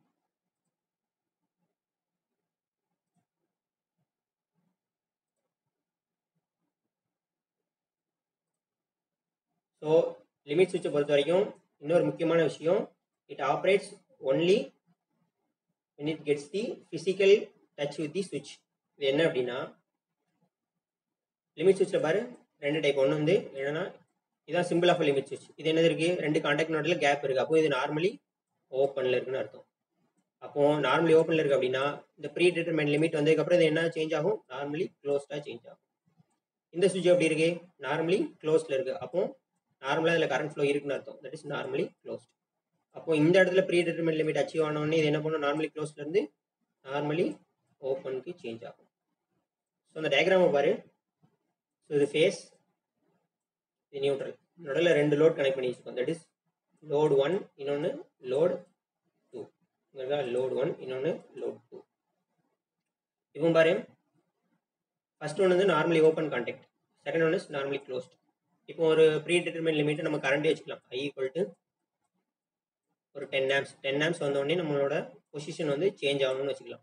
ஸோ லிமிட் சுவிட்சை பொறுத்த வரைக்கும் இன்னொரு முக்கியமான விஷயம் it operates only when it gets the physical touch with the switch இது என்ன அப்படின்னா லிமிட் சுவிட்சில் பாரு ரெண்டு டைப் ஒன்று வந்து என்னன்னா இதான் சிம்பிள் ஆஃப் லிமிட் சுவிட்ச் இது என்னது இருக்கு ரெண்டு காண்டாக்ட் நோட்டில் கேப் இருக்கு அப்போ இது நார்மலி ஓப்பனில் இருக்குன்னு அர்த்தம் அப்போ நார்மலி ஓப்பனில் இருக்கு அப்படின்னா இந்த ப்ரீ டிட்டர்மெண்ட் லிமிட் வந்ததுக்கப்புறம் இது என்ன சேஞ்ச் ஆகும் நார்மலி க்ளோஸ்டாக சேஞ்ச் ஆகும் இந்த சுவிட்ச் எப்படி இருக்கு நார்மலி க்ளோஸ்டில் இருக்கு அப்போ நார்மலாக இதில் கரண்ட் ஃப்ளோ இருக்குன்னு அர்த்தம் தட் இஸ் நார்மலி க்ளோஸ்ட் அப்போ இந்த இடத்துல ப்ரீ டிட்டர்மெண்ட் லிமிட் அச்சீவ் ஆனோடனே இது என்ன பண்ணும் நார்மலி க்ளோஸ்ல இருந்து நார்மலி ஓப்பனுக்கு சேஞ்ச் ஆகும் ஸோ அந்த டயக்ராமை பாரு ஸோ இது ஃபேஸ் இது நியூட்ரல் நடுவில் ரெண்டு லோட் கனெக்ட் பண்ணி வச்சுக்கோம் தட் இஸ் லோட் ஒன் இன்னொன்று லோட் டூ இங்கே லோட் ஒன் இன்னொன்று லோட் டூ இப்போ பாரு ஃபர்ஸ்ட் ஒன் வந்து normally open contact second one is normally closed இப்போ ஒரு ப்ரீ டிட்டர்மெண்ட் லிமிட்டை நம்ம கரண்டே வச்சுக்கலாம் ஐ ஈக்குவல் டு ஒரு டென் ஆம்ஸ் டென் ஆம்ஸ் வந்தோடனே நம்மளோட பொசிஷன் வந்து சேஞ்ச் ஆகணும்னு வச்சுக்கலாம்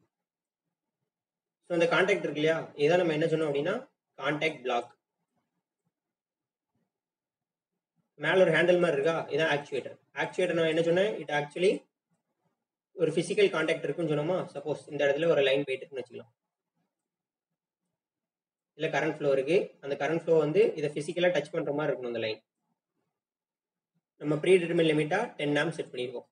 ஸோ அந்த கான்டாக்ட் இருக்கு இல்லையா இதான் நம்ம என்ன சொன்னோம் அப்படின்னா கான்டாக்ட் பிளாக் மேல ஒரு ஹேண்டில் மாதிரி இருக்கா இதான் ஆக்சுவேட்டர் ஆக்சுவேட்டர் நான் என்ன சொன்னேன் இட் ஆக்சுவலி ஒரு ஃபிசிக்கல் கான்டாக்ட் இருக்குன்னு சொன்னோமா சப்போஸ் இந்த இடத்துல ஒரு லைன் போயிட்டு இருக்குன்னு வச்சுக்கலாம் இல்லை கரண்ட் ஃப்ளோ இருக்கு அந்த கரண்ட் ஃப்ளோ வந்து இதை ஃபிசிக்கலாக டச் பண்ணுற மாதிரி இருக்கணும் அந்த லைன் நம்ம ப்ரீ டிட்டர்மின் லிமிட்டாக டென் ஆம்ஸ் செட் பண்ணியிருக்கோம்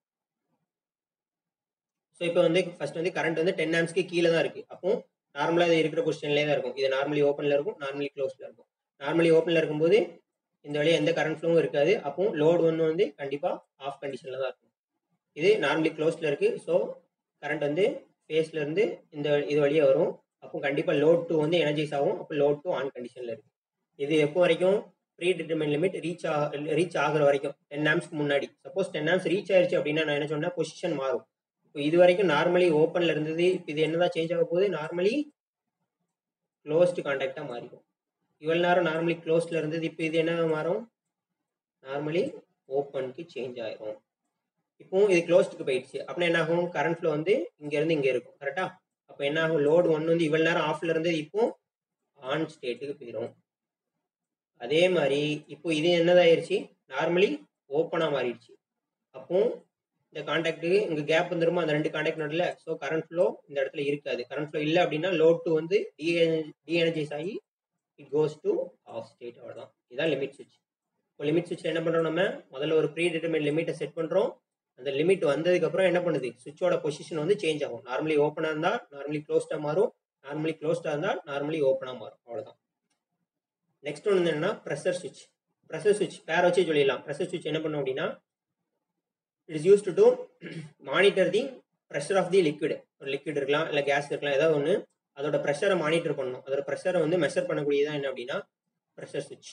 ஸோ இப்போ வந்து ஃபர்ஸ்ட் வந்து கரண்ட் வந்து டென் ஆம்ஸ்க்கு கீழே தான் இருக்குது அப்போ நார்மலாக இது இருக்கிற பொசிஷன்லேயே தான் இருக்கும் இது நார்மலி ஓப்பனில் இருக்கும் நார்மலி க்ளோஸில் இருக்கும் நார்மலி ஓப்பனில் இருக்கும்போது இந்த வழியாக எந்த கரண்ட் ஃப்ளோவும் இருக்காது அப்போ லோடு ஒன்று வந்து கண்டிப்பாக ஆஃப் கண்டிஷனில் தான் இருக்கும் இது நார்மலி க்ளோஸில் இருக்குது ஸோ கரண்ட் வந்து ஃபேஸ்ல இருந்து இந்த இது வழியாக வரும் அப்போ கண்டிப்பாக லோட் டூ வந்து எனர்ஜைஸ் ஆகும் அப்போ லோட் டூ ஆன் கண்டிஷனில் இருக்குது இது எப்போ வரைக்கும் ப்ரீ டிட்டர்மின் லிமிட் ரீச் ஆ ரீச் ஆகுற வரைக்கும் டென் ஆம்ஸ்க்கு முன்னாடி சப்போஸ் டென் ஆம்ஸ் ரீச் ஆயிருச்சு அப்படின்னா நான் என்ன சொன்னேன் பொசிஷன் மாறும் இப்போ இது வரைக்கும் நார்மலி ஓப்பனில் இருந்தது இப்போ இது என்னதான் சேஞ்ச் ஆக போகுது நார்மலி க்ளோஸ்டு கான்டாக்டாக மாறிடும் இவ்வளோ நேரம் நார்மலி க்ளோஸ்டில் இருந்தது இப்போ இது என்ன மாறும் நார்மலி ஓப்பனுக்கு சேஞ்ச் ஆயிரும் இப்போ இது க்ளோஸ்டுக்கு போயிடுச்சு அப்படின்னா என்ன ஆகும் கரண்ட் ஃப்ளோ வந்து இங்கேருந்து இங்கே இருக்கும் கரெக்டாக அப்போ என்ன ஆகும் லோடு ஒன் வந்து இவ்வளோ நேரம் ஆஃப்ல இருந்தது இப்போ ஆன் ஸ்டேட்டுக்கு போயிடும் அதே மாதிரி இப்போ இது என்னதாயிருச்சு நார்மலி ஓப்பனாக மாறிடுச்சு அப்போ இந்த காண்டாக்டுக்கு இங்கே கேப் வந்துருமா அந்த ரெண்டு காண்டாக்ட் நடுல ஸோ கரண்ட் ஃப்ளோ இந்த இடத்துல இருக்காது கரண்ட் ஃப்ளோ இல்லை அப்படின்னா லோட் டூ வந்து டி டிஎனர்ஜைஸ் ஆகி it goes to off state அவ்வளோதான் இதான் லிமிட் சுவிட்ச் இப்போ லிமிட் சுவிட்ச் என்ன பண்ணுறோம் நம்ம முதல்ல ஒரு ப்ரீ டிட்டர்மெண்ட் லிமிட்டை செட் பண்ணுறோம் அந்த லிமிட் வந்ததுக்கப்புறம் என்ன பண்ணுது சுவிட்சோட பொசிஷன் வந்து சேஞ்ச் ஆகும் நார்மலி ஓப்பனாக இருந்தால் நார்மலி க்ளோஸ்டாக மாறும் நார்மலி க்ளோஸ்டாக இருந்தால் நார்மலி ஓப்பனாக மாறும் அவ்வளோதான் நெக்ஸ்ட் ஒன்று என்னன்னா ப்ரெஷர் சுவிட்ச் ப்ரெஷர் சுவிட்ச் பேர வச்சே சொல்லிடலாம் ப்ரெஷர் சுவிட்ச் என்ன பண்ணும் அப்படின்னா it is used to monitor the pressure of the liquid ஒரு லிக்விட் இருக்கலாம் இல்லை கேஸ் இருக்கலாம் ஏதாவது ஒன்று அதோட ப்ரெஷரை மானிட்டர் பண்ணணும் அதோட ப்ரெஷரை வந்து மெஷர் பண்ணக்கூடியதான் என்ன அப்படின்னா ப்ரெஷர் சுவிட்ச்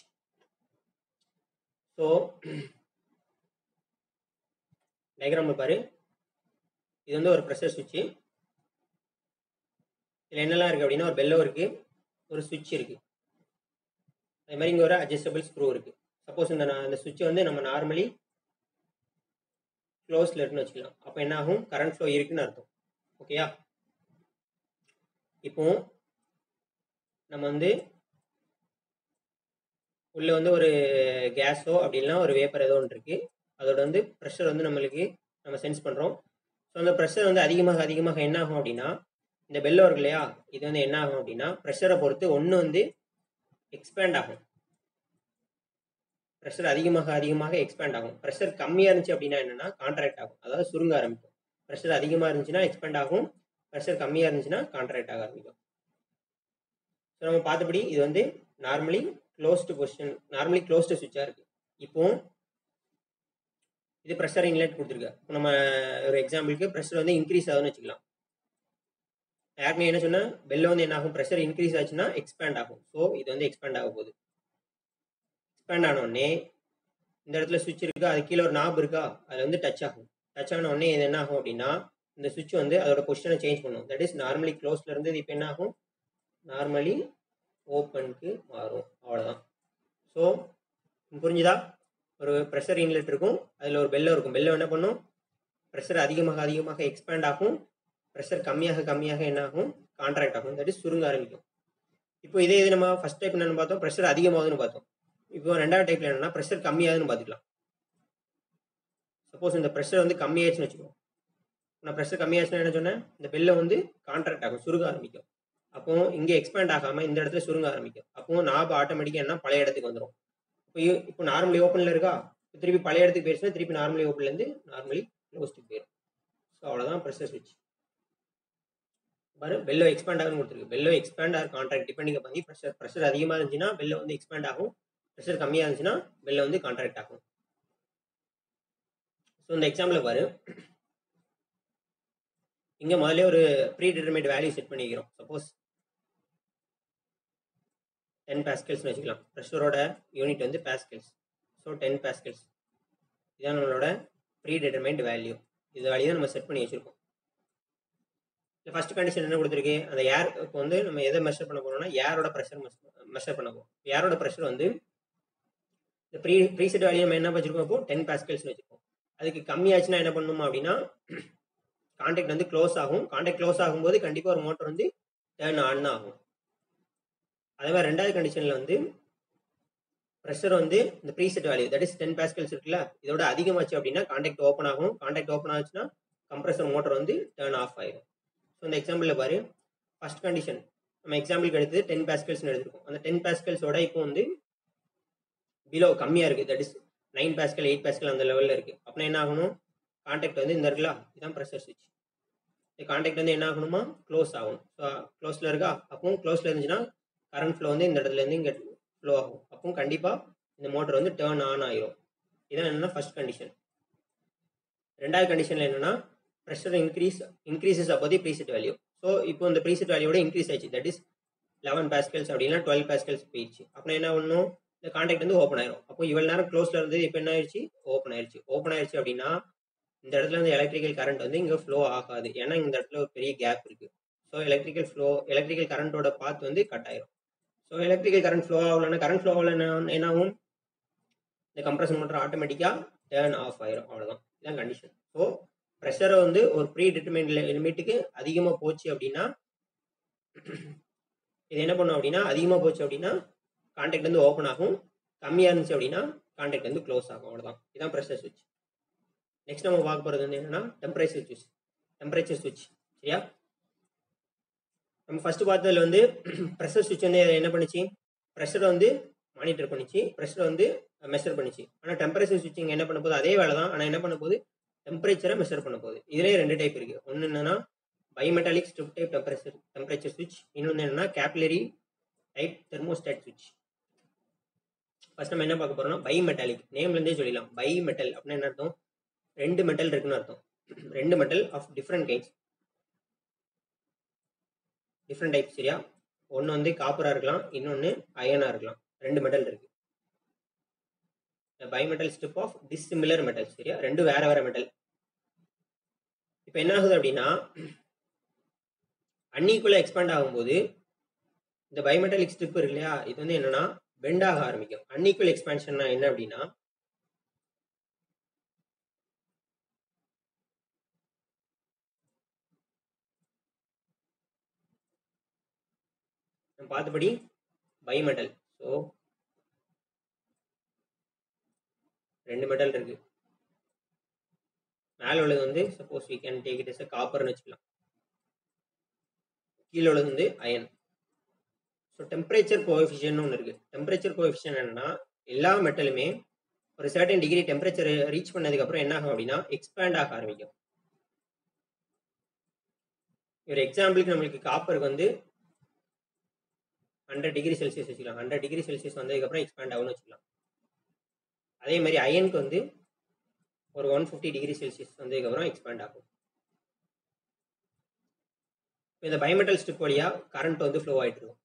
ஸோ டயக்ராமில் பாரு இது வந்து ஒரு ப்ரெஷர் சுவிட்சு இதில் என்னெல்லாம் இருக்குது அப்படின்னா ஒரு பெல்லோ இருக்குது ஒரு சுவிட்ச் இருக்குது அதே மாதிரி இங்கே ஒரு அட்ஜஸ்டபிள் ஸ்க்ரூ இருக்குது சப்போஸ் இந்த நான் இந்த சுவிட்சை வந்து நம்ம நார்மலி க்ளோஸில் இருக்குன்னு வச்சுக்கலாம் அப்போ என்ன ஆகும் கரண்ட் ஃப்ளோ இருக்குன்னு அர்த்தம் ஓகேயா இப்போ நம்ம வந்து உள்ள வந்து ஒரு கேஸோ அப்படின்னா ஒரு வேப்பர் ஏதோ ஒன்று இருக்குது அதோட வந்து ப்ரெஷர் வந்து நம்மளுக்கு நம்ம சென்ஸ் பண்ணுறோம் ஸோ அந்த ப்ரெஷர் வந்து அதிகமாக அதிகமாக என்ன ஆகும் அப்படின்னா இந்த பெல்லோ இருக்கு இல்லையா இது வந்து என்ன ஆகும் அப்படின்னா ப்ரெஷரை பொறுத்து ஒன்று வந்து எக்ஸ்பேண்ட் ஆகும் ப்ரெஷர் அதிகமாக அதிகமாக எக்ஸ்பேண்ட் ஆகும் ப்ரெஷர் கம்மியாக இருந்துச்சு அப்படின்னா என்னன்னா கான்ட்ராக்ட் ஆகும் அதாவது சுருங்க ஆரம்பிக்கும் ப்ரெஷர் அதிகமாக இருந்துச்சுன்னா எக்ஸ்பேண்ட் ஆகும் ப்ரெஷர் கம்மியாக இருந்துச்சுன்னா கான்ட்ராக்ட் ஆக ஆரம்பிக்கும் ஸோ நம்ம பார்த்தபடி இது வந்து normally closed position normally closed சுவிட்சாக இருக்குது இப்போ இது ப்ரெஷர் இன்லெட் கொடுத்துருக்கு இப்போ நம்ம ஒரு எக்ஸாம்பிளுக்கு ப்ரெஷர் வந்து இன்க்ரீஸ் ஆகுதுன்னு வச்சுக்கலாம் ஏற்கனவே என்ன சொன்னால் பெல்ல வந்து என்ன ஆகும் ப்ரெஷர் இன்க்ரீஸ் ஆச்சுன்னா எக்ஸ்பேண்ட் ஆகும் ஸோ இது வந்து எக்ஸ்பேண்ட் ஆக போகுது எக்ஸ்பேண்ட் ஆனோடனே இந்த இடத்துல சுவிட்ச் இருக்கா அது கீழே ஒரு நாப் இருக்கா அதில் வந்து டச் ஆகும் டச் ஆன உடனே இது என்ன ஆகும் அப்படின்னா இந்த சுவிட்ச் வந்து அதோட பொசிஷனை சேஞ்ச் பண்ணும் தட் இஸ் நார்மலி க்ளோஸ்ல இருந்து இப்போ என்ன ஆகும் நார்மலி ஓப்பனுக்கு மாறும் அவ்வளோதான் ஸோ புரிஞ்சுதா ஒரு ப்ரெஷர் இன்லெட் இருக்கும் அதில் ஒரு பெல்லோ இருக்கும் பெல்லோ என்ன பண்ணும் ப்ரெஷர் அதிகமாக அதிகமாக எக்ஸ்பேண்ட் ஆகும் ப்ரெஷர் கம்மியாக கம்மியாக என்ன ஆகும் கான்ட்ராக்ட் ஆகும் தட் இஸ் சுருங்க ஆரம்பிக்கும் இப்போ இதே இது நம்ம ஃபர்ஸ்ட் டைப் என்னன்னு பார்த்தோம் ப்ரெஷர் அதிகமாகுதுன்னு பார்த்தோம் இப்போ ரெண்டாவது டைப்ல என்னன்னா ப்ரெஷர் கம்மியாகுதுன்னு பார்த்துக்கலாம் சப்போஸ் இந்த ப்ரெஷர் வந்து கம்மியாச்சுன்னு வச்சுக்கோங்க நான் ப்ரெஷர் கம்மியாச்சுன்னா என்ன சொன்னேன் இந்த பெல்லை வந்து கான்ட்ராக்ட் ஆகும் சுருங்க ஆரம்பிக்கும் அப்போ இங்கே எக்ஸ்பேண்ட் ஆகாமல் இந்த இடத்துல சுருங்க ஆரம்பிக்கும் அப்போ நாப ஆட்டோமேட்டிக்காக என்ன பழைய இடத்துக்கு வந்துடும் இப்போ இ- இப்போ நார்மலி ஓப்பனில் இருக்கா இப்போ திருப்பி பழைய இடத்துக்கு போயிடுச்சுன்னா திருப்பி நார்மலி ஓப்பன்லேருந்து நார்மலி க்ளோஸ்டுக்கு போயிடும் ஸோ அவ்வளோதான் ப்ரெஷர் ஸ்விட்ச் பாரு பெல்லோ எக்ஸ்பேண்ட் ஆகும் கொடுத்துருக்கு bellow expand or contract depending பண்ணி ப்ரெஷர் ப்ரெஷர் அதிகமாக இருந்துச்சுன்னா பெல்லோ வந்து எக்ஸ்பேண்ட் ஆகும் ப்ரெஷர் கம்மியாக இருந்துச்சுன்னா பெல்லோ வந்து கான்ட்ராக்ட் ஆகும் ஸோ இந்த எக்ஸாம்பிள் பாரு இங்கே முதல்ல ஒரு ப்ரீ டிட்டர்மைட் வேல்யூ செட் பண்ணிக்கிறோம் சப்போஸ் டென் பாஸ்கல்ஸ்னு வச்சுக்கலாம் ப்ரெஷரோட யூனிட் வந்து பாஸ்கல்ஸ் ஸோ டென் பாஸ்கல்ஸ் இதான் நம்மளோட ப்ரீ டிட்டர்மைண்ட் வேல்யூ இது வேல்யூ தான் நம்ம செட் பண்ணி வச்சுருக்கோம் இந்த ஃபர்ஸ்ட் கண்டிஷன் என்ன கொடுத்துருக்கு அந்த ஏர் இப்போ வந்து நம்ம எதை மெஷர் பண்ண போறோம்னா ஏரோட ப்ரெஷர் மெஷர் பண்ண போறோம் ஏரோட ப்ரெஷர் வந்து இந்த ப்ரீ ப்ரீசெட் வேல்யூ நம்ம என்ன வச்சிருக்கோம் இப்போ டென் பாஸ்கல்ஸ்னு வச்சிருக்கோம் அதுக்கு கம்மியாச்சுன்னா என்ன பண்ணணுமா அப்படின்னா கான்டாக்ட் வந்து க்ளோஸ் ஆகும் கான்டாக்ட் க்ளோஸ் ஆகும்போது கண்டிப்பாக ஒரு மோட்டர் வந்து டேர்ன் ஆன் ஆகும் அதே மாதிரி ரெண்டாவது கண்டிஷனில் வந்து ப்ரெஷர் வந்து இந்த preset value that is ten pascals இருக்குல்ல இதோட அதிகமாச்சு அப்படின்னா கான்டாக்ட் ஓப்பன் ஆகும் கான்டாக்ட் ஓப்பன் ஆச்சுன்னா கம்ப்ரஸர் மோட்டர் வந்து டேர்ன் ஆஃப் ஆயிடும் ஸோ இந்த எக்ஸாம்பிளில் பாரு ஃபர்ஸ்ட் கண்டிஷன் நம்ம எக்ஸாம்பிளுக்கு எடுத்தது டென் பாஸ்கல்ஸ்னு எடுத்திருக்கோம் அந்த டென் பாஸ்கல்ஸோட இப்போ வந்து பிலோ கம்மியாக இருக்குது that is nine pascal eight pascal அந்த லெவலில் இருக்குது அப்படின்னா என்ன ஆகணும் கான்டாக்ட் வந்து இந்த இருக்குல்ல இதுதான் ப்ரெஷர் சுவிட்ச் இந்த கான்டாக்ட் வந்து என்ன ஆகணுமா க்ளோஸ் ஆகணும் ஸோ க்ளோஸில் இருக்கா அப்பவும் க்ளோஸில் இருந்துச்சுன்னா கரண்ட் ஃப்ளோ வந்து இந்த இடத்துலேருந்து இங்கே ஃப்ளோ ஆகும் அப்பவும் கண்டிப்பாக இந்த மோட்டர் வந்து டேர்ன் ஆன் ஆயிரும் இதான் என்னன்னா ஃபர்ஸ்ட் கண்டிஷன் ரெண்டாவது கண்டிஷனில் என்னன்னா ப்ரெஷர் இன்க்ரீஸ் இன்க்ரீசஸ் அப்போ தி ப்ரீசெட் வேல்யூ ஸோ இப்போ இந்த ப்ரீசெட் வேல்யூட இன்க்ரீஸ் ஆயிடுச்சு தட் இஸ் லெவன் பாஸ்கல்ஸ் அப்படின்னா டுவெல் பாஸ்கல்ஸ் போயிடுச்சு அப்படின்னா என்ன பண்ணணும் இந்த கான்டாக்ட் வந்து ஓப்பன் ஆயிரும் அப்போ இவ்வளவு நேரம் க்ளோஸ்ல இருந்து இப்போ என்ன ஆயிடுச்சு ஓப்பன் ஆயிடுச்சு ஓப்பன் ஆயிடுச்சு அப்படின்னா இந்த இடத்துல இருந்து எலக்ட்ரிக்கல் கரண்ட் வந்து இங்கே ஃப்ளோ ஆகாது ஏன்னா இந்த இடத்துல ஒரு பெரிய கேப் இருக்கு ஸோ எலக்ட்ரிக்கல் ஃப்ளோ எலக்ட்ரிக்கல் கரண்டோட பாத் வந்து கட் ஆயிரும் ஸோ எலக்ட்ரிக்கல் கரண்ட் ஃப்ளோ ஆகலன்னா கரண்ட் ஃப்ளோ ஆகலன்னா என்ன ஆகும் இந்த கம்ப்ரஷன் மோட்டர் ஆட்டோமேட்டிக்காக டேர்ன் ஆஃப் ஆயிரும் அவ்வளோதான் இதுதான் கண்டிஷன் ஸோ ப்ரெஷரை வந்து ஒரு ப்ரீ டிட்டர்மைண்ட் லிமிட்டுக்கு அதிகமாக போச்சு அப்படின்னா இது என்ன பண்ணும் அப்படின்னா அதிகமாக போச்சு அப்படின்னா கான்டாக்ட் வந்து ஓப்பன் ஆகும் கம்மியாக இருந்துச்சு அப்படின்னா கான்டாக்ட் வந்து க்ளோஸ் ஆகும் அவ்வளோதான் இதுதான் ப்ரெஷர் சுவிட்ச் நெக்ஸ்ட் நம்ம பார்க்க போகிறது வந்து என்னன்னா டெம்பரேச்சர் சுவிட்ச் டெம்பரேச்சர் சுவிட்ச் சரியா நம்ம ஃபர்ஸ்ட் பார்த்ததுல வந்து ப்ரெஷர் சுவிட்ச் வந்து என்ன பண்ணுச்சு ப்ரெஷரை வந்து மானிட்டர் பண்ணிச்சு ப்ரெஷரை வந்து மெஷர் பண்ணிச்சு ஆனால் டெம்பரேச்சர் சுவிட்சிங் என்ன பண்ண போகுது அதே வேலை தான் ஆனால் என்ன பண்ண போகுது டெம்பரேச்சரை மெஷர் பண்ண போகுது இதுலேயே ரெண்டு டைப் இருக்கு ஒன்று என்னன்னா bimetallic strip type temperature temperature சுவிட்ச் இன்னொன்று என்னன்னா கேப்லரி டைப் தெர்மோஸ்டாட் சுவிட்ச் ஃபர்ஸ்ட் நம்ம என்ன பார்க்க போறோம்னா பை மெட்டாலிக் நேம்லேருந்தே சொல்லிடலாம் பை மெட்டல் அப்படின்னு என்ன அர்த்தம் ரெண்டு மெட்டல் இருக்குன்னு அர்த்தம் ரெண்டு metal of different kinds different type சரியா ஒன்று வந்து காப்பராக இருக்கலாம் இன்னொன்று அயனாக இருக்கலாம் ரெண்டு மெட்டல் இருக்கு bimetal strip of dissimilar metal சரியா ரெண்டு வேற வேற மெட்டல் இப்போ என்ன ஆகுது அப்படின்னா அன்னிக்குள்ள எக்ஸ்பேண்ட் ஆகும்போது இந்த பைமெட்டாலிக் ஸ்ட்ரிப் இருக்கு இல்லையா இது வந்து என்னன்னா பெண்ட் ஆக ஆரம்பிக்கும் அன்னிக்குவல் எக்ஸ்பேன்ஷன்னா என்ன அப்படின்னா நம்ம பார்த்தபடி பைமெட்டல் ஸோ ரெண்டு மெட்டல் இருக்கு மேல உள்ளது வந்து suppose we can take it is காப்பர்னு வச்சுக்கலாம் கீழே உள்ளது வந்து அயன் ஸோ டெம்பரேச்சர் கோஎஃபிஷியன் ஒன்று இருக்குது டெம்பரேச்சர் கோஎஃபிஷியன் என்னன்னா எல்லா மெட்டலுமே ஒரு சர்டன் டிகிரி டெம்பரேச்சர் ரீச் பண்ணதுக்கப்புறம் என்ன ஆகும் அப்படின்னா எக்ஸ்பேண்ட் ஆக ஆரம்பிக்கும் ஒரு எக்ஸாம்பிளுக்கு நம்மளுக்கு காப்பருக்கு வந்து ஹண்ட்ரட் டிகிரி செல்சியஸ் வச்சுக்கலாம் ஹண்ட்ரட் டிகிரி செல்சியஸ் வந்ததுக்கப்புறம் எக்ஸ்பேண்ட் ஆகும்னு வச்சுக்கலாம் அதே மாதிரி அயனுக்கு வந்து ஒரு ஒன் ஃபிஃப்டி டிகிரி செல்சியஸ் வந்ததுக்கப்புறம் எக்ஸ்பேண்ட் ஆகும் இந்த பயோமெட்டல் ஸ்ட்ரிப் வழியாக கரண்ட் வந்து ஃப்ளோ ஆகிட்டு இருக்கும்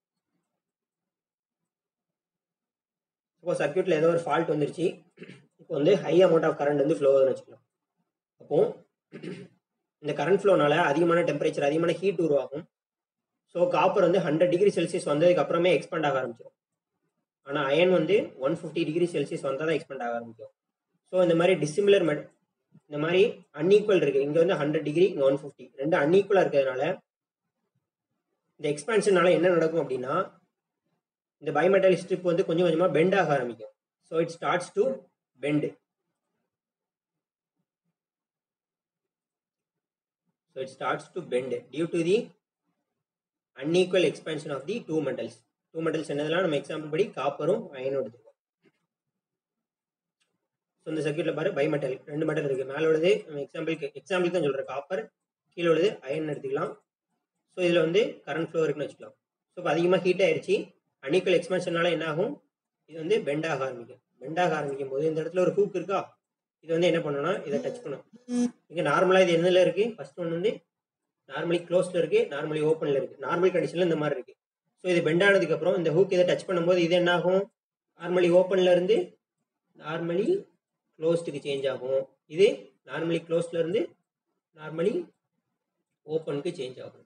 சப்போஸ் சர்க்கியூட்டில் ஏதோ ஒரு ஃபால்ட் வந்துருச்சு இப்போ வந்து ஹை அமௌண்ட் ஆஃப் கரண்ட் வந்து ஃப்ளோ ஆகுதுன்னு வச்சுக்கலாம் அப்போ இந்த கரண்ட் ஃப்ளோனால அதிகமான டெம்பரேச்சர் அதிகமான ஹீட் உருவாகும் ஸோ காப்பர் வந்து ஹண்ட்ரட் டிகிரி செல்சியஸ் வந்ததுக்கு அப்புறமே எக்ஸ்பேண்ட் ஆக ஆரம்பிச்சிடும் ஆனால் அயன் வந்து ஒன் ஃபிஃப்டி டிகிரி செல்சியஸ் வந்தால் தான் எக்ஸ்பேண்ட் ஆக ஆரம்பிக்கும் ஸோ இந்த மாதிரி டிசிமிலர் மெட் இந்த மாதிரி அன்ஈக்குவல் இருக்கு இங்கே வந்து ஹண்ட்ரட் டிகிரி இங்கே ஒன் ஃபிஃப்டி ரெண்டு அன்ஈக்குவலாக இருக்கிறதுனால இந்த எக்ஸ்பான்ஷனால என்ன நடக்கும் அப்படின்னா இந்த பயோமெட்டாலிக் ஸ்ட்ரிப் வந்து கொஞ்சம் கொஞ்சமாக பெண்ட் ஆக ஆரம்பிக்கும் so it starts to bend so it starts to bend due to the unequal expansion of the two metals two metals என்னதெல்லாம் நம்ம எக்ஸாம்பிள் படி காப்பரும் அயனும் எடுத்துருக்கோம் ஸோ இந்த சர்க்கியூட்டில் பாரு பைமெட்டல் ரெண்டு மெட்டல் இருக்குது மேலே உள்ளது எக்ஸாம்பிளுக்கு எக்ஸாம்பிள் தான் சொல்கிறேன் காப்பர் கீழே உள்ளது அயன் எடுத்துக்கலாம் ஸோ இதில் வந்து கரண்ட் ஃப்ளோ இருக்குன்னு வச்சுக்கலாம் ஸோ இப்போ அதிகமாக ஹீட் ஆயிடுச்சு அணிக்கல் எக்ஸ்பென்ஷனால என்ன ஆகும் இது வந்து பெண்ட் ஆக ஆரம்பிக்கும் பெண்ட் ஆக ஆரம்பிக்கும் போது இந்த இடத்துல ஒரு ஹூக் இருக்கா இது வந்து என்ன பண்ணணும்னா இதை டச் பண்ணும் இங்கே நார்மலாக இது என்னல இருக்குது ஃபர்ஸ்ட் ஒன்று வந்து நார்மலி க்ளோஸ்ல இருக்கு நார்மலி ஓப்பனில் இருக்கு நார்மல் கண்டிஷனில் இந்த மாதிரி இருக்கு ஸோ இது பெண்ட் ஆனதுக்கப்புறம் இந்த ஹூக் இதை டச் பண்ணும்போது இது என்ன ஆகும் நார்மலி ஓப்பன்ல இருந்து நார்மலி க்ளோஸ்டுக்கு சேஞ்ச் ஆகும் இது நார்மலி க்ளோஸ்ல இருந்து நார்மலி ஓப்பனுக்கு சேஞ்ச் ஆகும்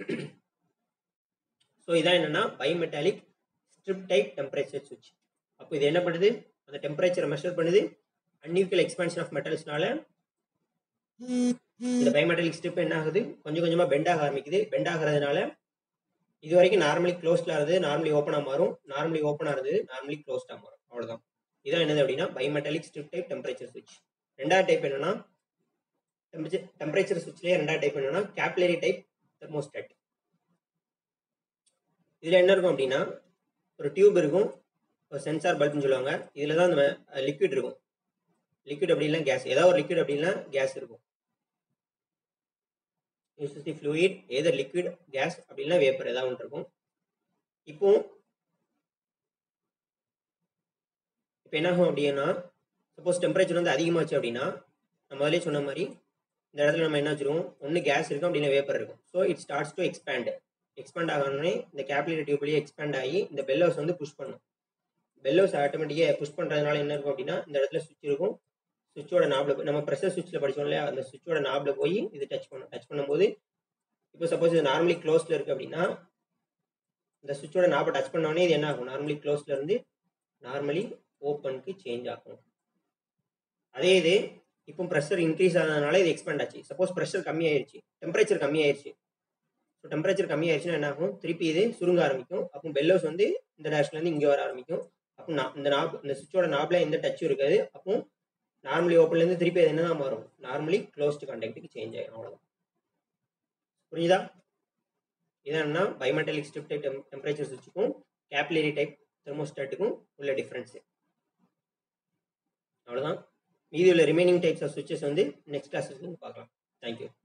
ஸோ இதான் என்னன்னா பைமெட்டாலிக் ஸ்ட்ரிப் டைப் டெம்பரேச்சர் சுவிட்ச் அப்போ இது என்ன பண்ணுது அந்த டெம்பரேச்சரை மெஷர் பண்ணுது அன்இக்வல் எக்ஸ்பான்ஷன் ஆஃப் மெட்டல்ஸ்னால இந்த பைமெட்டாலிக் ஸ்ட்ரிப் என்ன ஆகுது கொஞ்சம் கொஞ்சமாக பெண்ட் ஆக ஆரம்பிக்குது பெண்ட் ஆகிறதுனால இது வரைக்கும் நார்மலி க்ளோஸ்டாக இருந்தது நார்மலி ஓப்பனாக மாறும் நார்மலி ஓப்பனாக இருந்தது நார்மலி க்ளோஸ்டாக மாறும் அவ்வளோதான் இதான் என்னது அப்படின்னா பைமெட்டாலிக் ஸ்ட்ரிப் டைப் டெம்பரேச்சர் சுவிட்ச் ரெண்டாவது டைப் என்னன்னா டெம்பரேச்சர் டெம்பரேச்சர் சுவிட்ச்லேயே ரெண்டாவது டைப் என்னன்னா கேப்லரி டைப் தெர்மோஸ்டாட் இதில் என்ன இருக்கும் அப்படின்னா ஒரு டியூப் இருக்கும் ஒரு சென்சார் பல்ப்னு சொல்லுவாங்க இதில் தான் அந்த லிக்விட் இருக்கும் லிக்விட் அப்படி இல்லை கேஸ் ஏதாவது ஒரு லிக்விட் அப்படின்னா கேஸ் இருக்கும் uses the fluid either liquid gas அப்படின்னா வேப்பர் ஏதாவது ஒன்று இருக்கும் இப்போ இப்போ என்ன ஆகும் அப்படின்னா சப்போஸ் டெம்பரேச்சர் வந்து அதிகமாச்சு அப்படின்னா நம்ம முதலே சொன்ன மாதிரி இந்த இடத்துல நம்ம என்ன வச்சிருக்கோம் ஒன்று கேஸ் இருக்கும் அப்படின்னா வேப்பர் இருக்கும் so it starts to expand expand ஆகணும்னே இந்த கேப்லரி டியூப்லேயே எக்ஸ்பேண்ட் ஆகி இந்த பெல்லோஸ் வந்து புஷ் பண்ணும் பெல்லோஸ் ஆட்டோமேட்டிக்காக புஷ் பண்ணுறதுனால என்ன இருக்கும் அப்படின்னா இந்த இடத்துல சுவிட்ச் இருக்கும் சுவிட்சோட நாபில் நம்ம ப்ரெஷர் சுவிட்சில் படித்தோம் இல்லையா அந்த சுவிட்சோட நாபில் போய் இது டச் பண்ணும் டச் பண்ணும்போது இப்போ சப்போஸ் இது நார்மலி க்ளோஸில் இருக்குது அப்படின்னா இந்த சுவிட்சோட நாபை டச் பண்ணோடனே இது என்ன ஆகும் நார்மலி க்ளோஸில் இருந்து நார்மலி ஓப்பனுக்கு சேஞ்ச் ஆகும் அதே இது இப்போ ப்ரெஷர் இன்க்ரீஸ் ஆனதுனால இது எக்ஸ்பேண்ட் ஆச்சு சப்போஸ் ப்ரெஷர் கம்மியாயிருச்சு டெம்பரேச்சர் கம்மியாயிருச்சு ஸோ டெம்பரேச்சர் கம்மியாயிருச்சுன்னா என்ன ஆகும் திருப்பி இது சுருங்க ஆரம்பிக்கும் அப்போ பெல்லோஸ் வந்து இந்த டேஷ்லேருந்து இங்கே வர ஆரம்பிக்கும் அப்போ நான் இந்த நாப் இந்த சுவிட்சோட நாபில் எந்த டச்சும் இருக்காது அப்போ நார்மலி ஓப்பன்லேருந்து திருப்பி அது என்ன தான் மாறும் நார்மலி க்ளோஸ்டு கான்டாக்ட்டுக்கு சேஞ்ச் ஆகிடும் அவ்வளோதான் புரியுதா இதன்னா பைமெட்டாலிக் ஸ்ட்ரிப் டைப் டெம்பரேச்சர் சுவிட்சுக்கும் கேப்லரி டைப் தெர்மோஸ்டாட்டுக்கும் உள்ள டிஃப்ரென்ஸு அவ்வளோதான் மீதி உள்ள ரிமைனிங் டைப்ஸ் ஆஃப் சுவிச்சஸ் வந்து நெக்ஸ்ட் கிளாஸஸ் பார்க்கலாம் தேங்க்யூ